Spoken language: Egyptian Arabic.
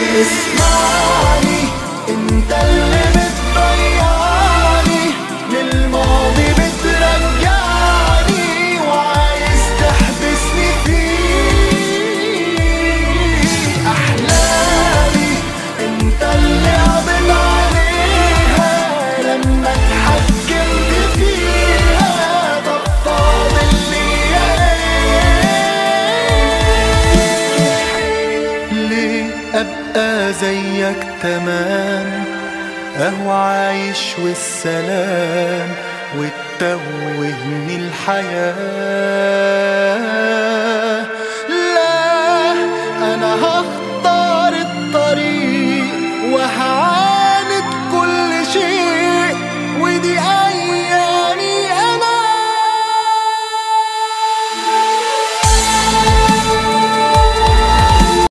اسمعني انت اللي بتضيعني للماضي بترجعني وعايز تحبسني فيه احلامي انت اللي قابل عليها لما اتحكمت فيها طب فاضل لي ليه ابقى زيك تمام اهو عايش والسلام وتتوهني الحياة لا انا هخ